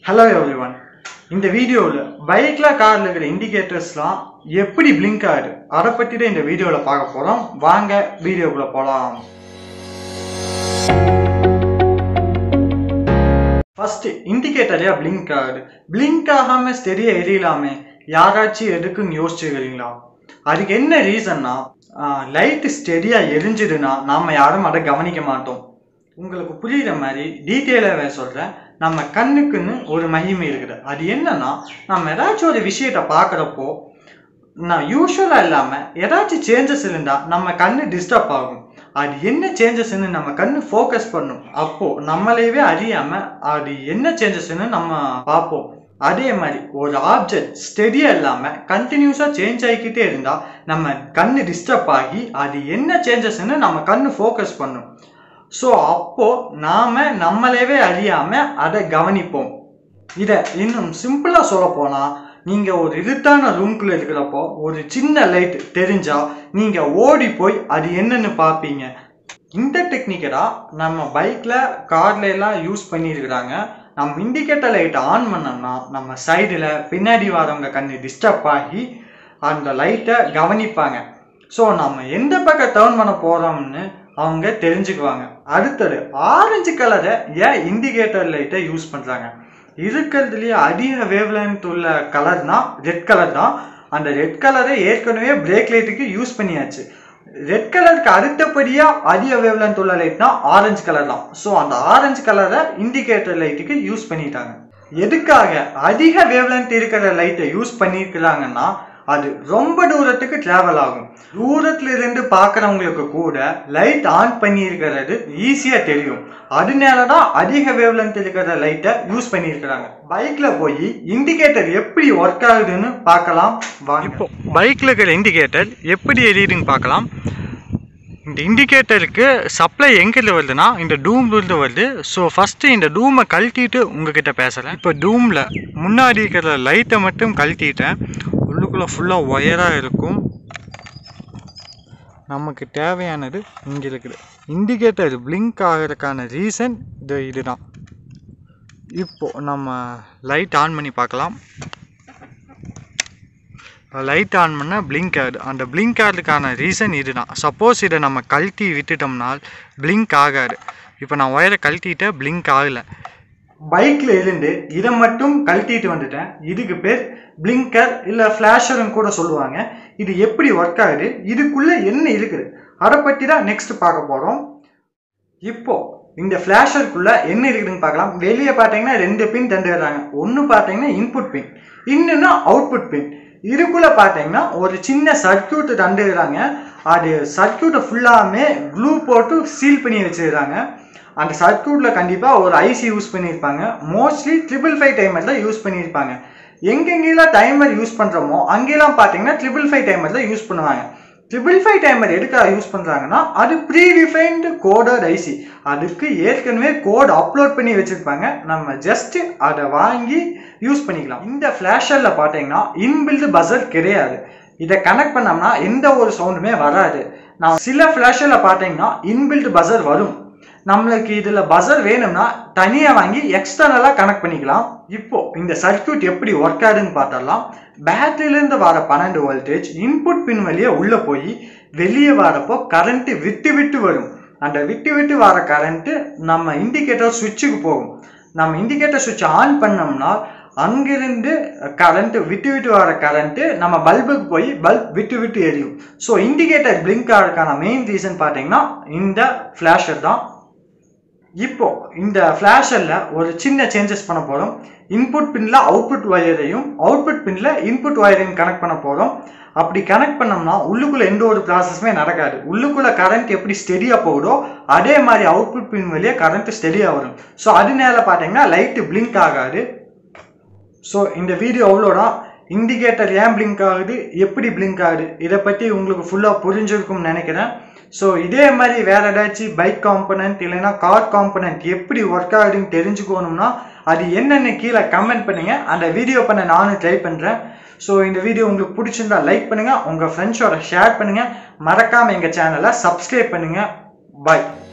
hello everyone இந்த வீடியோவில் பைக்கில் காரில் இருக்கிற இண்டிகேட்டர்ஸ்லாம் எப்படி பிளிங்க் ஆகுது அதை பற்றி தான் இந்த வீடியோவில் பார்க்க போகிறோம் வாங்க வீடியோக்குள்ளே போகலாம் ஃபர்ஸ்ட் இண்டிகேட்டரே பிளிங்க் ஆகுது பிளிங்க் ஆகாமல் ஸ்டெடியாக எரியலாமே யாராச்சும் எதுக்குன்னு யோசிச்சுக்கிறீங்களா அதுக்கு என்ன ரீசன்னா லைட்டு ஸ்டெடியாக எரிஞ்சுதுன்னா நாம் யாரும் அதை கவனிக்க மாட்டோம் உங்களுக்கு புரியுற மாதிரி டீட்டெயிலாகவே சொல்கிறேன் நம்ம கண்ணுக்குன்னு ஒரு மகிமை இருக்குது அது என்னன்னா நம்ம ஏதாச்சும் ஒரு விஷயத்தை பார்க்குறப்போ நான் யூஸ்வலாக இல்லாமல் ஏதாச்சும் சேஞ்சஸ் இருந்தால் நம்ம கண்ணு டிஸ்டர்ப் ஆகும் அது என்ன சேஞ்சஸ்ன்னு நம்ம கண்ணு ஃபோக்கஸ் பண்ணும் அப்போது நம்மளையவே அறியாமல் அது என்ன சேஞ்சஸ்ன்னு நம்ம பார்ப்போம் அதே மாதிரி ஒரு ஆப்ஜெக்ட் ஸ்டெடியாக இல்லாமல் கண்டினியூஸாக சேஞ்ச் ஆகிக்கிட்டே இருந்தால் நம்ம கண்ணு டிஸ்டர்ப் ஆகி அது என்ன சேஞ்சஸ்ன்னு நம்ம கண்ணு ஃபோக்கஸ் பண்ணும் ஸோ அப்போது நாம் நம்மளவே அறியாமல் அதை கவனிப்போம் இதை இன்னும் சிம்பிளாக சொல்ல போனால் நீங்கள் ஒரு இருட்டான ரூம்குள்ளே இருக்கிறப்போ ஒரு சின்ன லைட் தெரிஞ்சால் நீங்கள் ஓடி போய் அது என்னன்னு பார்ப்பீங்க இந்த டெக்னிக்கை தான் நம்ம பைக்கில் கார்ல எல்லாம் யூஸ் பண்ணியிருக்கிறாங்க நம்ம இண்டிகேட்டர் லைட்டை ஆன் பண்ணோம்னா நம்ம சைடில் பின்னாடி வரவங்க கண்ணு டிஸ்டர்ப் ஆகி அந்த லைட்டை கவனிப்பாங்க ஸோ நம்ம எந்த பக்கம் டேர்ன் பண்ண போகிறோம்னு அவங்க தெரிஞ்சுக்குவாங்க அடுத்தது ஆரஞ்சு கலரை ஏன் இண்டிகேட்டர் லைட்டை யூஸ் பண்ணுறாங்க இருக்கிறதுலேயே அதிக வேவ்லென்த் உள்ள கலர்னா ரெட் கலர் தான் அந்த ரெட் கலரை ஏற்கனவே பிரேக் லைட்டுக்கு யூஸ் பண்ணியாச்சு ரெட் கலருக்கு அடுத்தபடியாக அதிக வேவ்லென்த் உள்ள லைட்னா ஆரஞ்சு கலர் தான் ஸோ அந்த ஆரஞ்சு கலரை இண்டிகேட்டர் லைட்டுக்கு யூஸ் பண்ணிட்டாங்க எதுக்காக அதிக வேவ்லென்த் இருக்கிற லைட்டை யூஸ் பண்ணியிருக்கிறாங்கன்னா அது ரொம்ப தூரத்துக்கு ட்ராவல் ஆகும் தூரத்துல இருந்து பார்க்குறவங்களுக்கு கூட லைட் ஆன் பண்ணியிருக்கிறது ஈஸியாக தெரியும் அதனால தான் அதிக வேவ்லென்த் இருக்கிற லைட்டை யூஸ் பண்ணியிருக்கிறாங்க பைக்கில் போய் இண்டிகேட்டர் எப்படி ஒர்க் ஆகுதுன்னு பார்க்கலாம் வாங்க இப்போ பைக்கில் இருக்கிற இண்டிகேட்டர் எப்படி எரியுதுன்னு பார்க்கலாம் இந்த இண்டிகேட்டருக்கு சப்ளை எங்கேருந்து வருதுன்னா இந்த டூம்லேருந்து வருது ஸோ ஃபஸ்ட்டு இந்த டூமை கழட்டிட்டு உங்ககிட்ட பேசுகிறேன் இப்போ டூமில் முன்னாடி இருக்கிற லைட்டை மட்டும் கழட்டிட்டேன் உள்ளுக்குள்ளே ஃபுல்லாக ஒயராக இருக்கும் நமக்கு தேவையானது இங்கே இருக்குது இண்டிகேட்டர் பிளிங்க் ஆகிறதுக்கான ரீசன் இது இதுதான் இப்போது நம்ம லைட் ஆன் பண்ணி பார்க்கலாம் லைட் ஆன் பண்ணால் பிளிங்க் ஆகுது அந்த பிளிங்க் ஆகிறதுக்கான ரீசன் இதுதான் சப்போஸ் இதை நம்ம கழட்டி விட்டுட்டோம்னால் பிளிங்க் ஆகாது இப்போ நான் ஒயரை கழட்டிட்டேன் பிளிங்க் ஆகலை பைக்கில் இருந்து இதை மட்டும் கழட்டிட்டு வந்துட்டேன் இதுக்கு பேர் பிளிங்கர் இல்லை ஃப்ளாஷர்னு கூட சொல்லுவாங்க இது எப்படி ஒர்க் ஆகுது இதுக்குள்ளே என்ன இருக்குது அதை பற்றி தான் நெக்ஸ்ட் பார்க்க போகிறோம் இப்போ இந்த ஃப்ளாஷருக்குள்ளே என்ன இருக்குதுன்னு பார்க்கலாம் வெளியே பார்த்தீங்கன்னா ரெண்டு பின் தந்துடுறாங்க ஒன்று பார்த்தீங்கன்னா இன்புட் பின் இன்னொன்று அவுட்புட் பின் இதுக்குள்ளே பார்த்தீங்கன்னா ஒரு சின்ன சர்க்கியூட் தந்துடுறாங்க அது சர்க்கியூட்டை ஃபுல்லாமே க்ளூ போட்டு சீல் பண்ணி வச்சுருக்காங்க அந்த சர்க்கியூட்டில் கண்டிப்பாக ஒரு ஐசி யூஸ் பண்ணியிருப்பாங்க மோஸ்ட்லி ட்ரிபிள் ஃபைவ் டைமரில் யூஸ் பண்ணியிருப்பாங்க எங்கெங்கெல்லாம் டைமர் யூஸ் பண்ணுறோமோ அங்கெல்லாம் பார்த்தீங்கன்னா ட்ரிபிள் ஃபைவ் டைமரில் யூஸ் பண்ணுவாங்க ட்ரிபிள் ஃபைவ் டைமர் எதுக்காக யூஸ் பண்ணுறாங்கன்னா அது ப்ரீ டிஃபைன்டு கோடட் ஐசி அதுக்கு ஏற்கனவே கோட் அப்லோட் பண்ணி வச்சுருப்பாங்க நம்ம ஜஸ்ட்டு அதை வாங்கி யூஸ் பண்ணிக்கலாம் இந்த ஃப்ளாஷரில் பார்த்தீங்கன்னா இன்பில்டு பஸர் கிடையாது இதை கனெக்ட் பண்ணோம்னா எந்த ஒரு சவுண்டுமே வராது நான் சில ஃப்ளாஷரில் பார்த்தீங்கன்னா இன்பில்டு பஸர் வரும் நம்மளுக்கு இதில் பஸர் வேணும்னா தனியாக வாங்கி எக்ஸ்டர்னலாக கனெக்ட் பண்ணிக்கலாம் இப்போ இந்த சர்க்கியூட் எப்படி ஒர்க் ஆகுதுன்னு பார்த்தரலாம் பேட்டரியிலேருந்து வர பன்னெண்டு வோல்டேஜ் இன்புட் பின் வழியே உள்ளே போய் வெளியே வரப்போ கரண்ட்டு விட்டு விட்டு வரும் அந்த விட்டு விட்டு வர கரண்ட்டு நம்ம இண்டிகேட்டர் சுவிட்சுக்கு போகும் நம்ம இண்டிகேட்டர் சுவிட்ச் ஆன் பண்ணோம்னா அங்கிருந்து கரண்ட்டு விட்டு விட்டு வர கரண்ட்டு நம்ம பல்புக்கு போய் பல்ப் விட்டு விட்டு எரியும் ஸோ இண்டிகேட்டர் பிளிங்க் ஆகிறதுக்கான மெயின் ரீசன் பார்த்தீங்கன்னா இந்த ஃப்ளாஷர் தான் இப்போ இந்த ஃப்ளாஷரில் ஒரு சின்ன சேஞ்சஸ் பண்ண போகிறோம் இன்புட் பின்ல அவுட்புட் ஒயரையும் அவுட்புட் பின்ல இன்புட் ஒயரையும் கனெக்ட் பண்ண போகிறோம் அப்படி கனெக்ட் பண்ணோம்னா உள்ளுக்குள்ளே எந்த ஒரு ப்ராசஸுமே நடக்காது உள்ளுக்குள்ளே கரண்ட் எப்படி ஸ்டெடியாக போகுதோ அதே மாதிரி அவுட்புட் பின் வழியே கரண்ட் ஸ்டெடியாக வரும் ஸோ அதனால பார்த்தீங்கன்னா லைட்டு பிளிங்க் ஆகாது ஸோ இந்த வீடியோ அவ்வளோதான் இண்டிகேட்டர் ஏன் பிளிங்க் ஆகுது எப்படி பிளிங்க் ஆகுது இதை பற்றி உங்களுக்கு ஃபுல்லாக புரிஞ்சிருக்கும்னு நினைக்கிறேன் ஸோ இதே மாதிரி வேறு ஏதாச்சும் பைக் காம்பனண்ட் இல்லைன்னா கார் காம்பனண்ட் எப்படி ஒர்க் ஆகுதுன்னு தெரிஞ்சுக்கணும்னா அது என்னென்ன கீழே கமெண்ட் பண்ணுங்கள் அந்த வீடியோ பண்ண நானும் ட்ரை பண்ணுறேன் ஸோ இந்த வீடியோ உங்களுக்கு பிடிச்சிருந்தா லைக் பண்ணுங்கள் உங்கள் ஃப்ரெண்ட்ஸோட ஷேர் பண்ணுங்கள் மறக்காமல் எங்கள் சேனலை சப்ஸ்கிரைப் பண்ணுங்கள் பாய்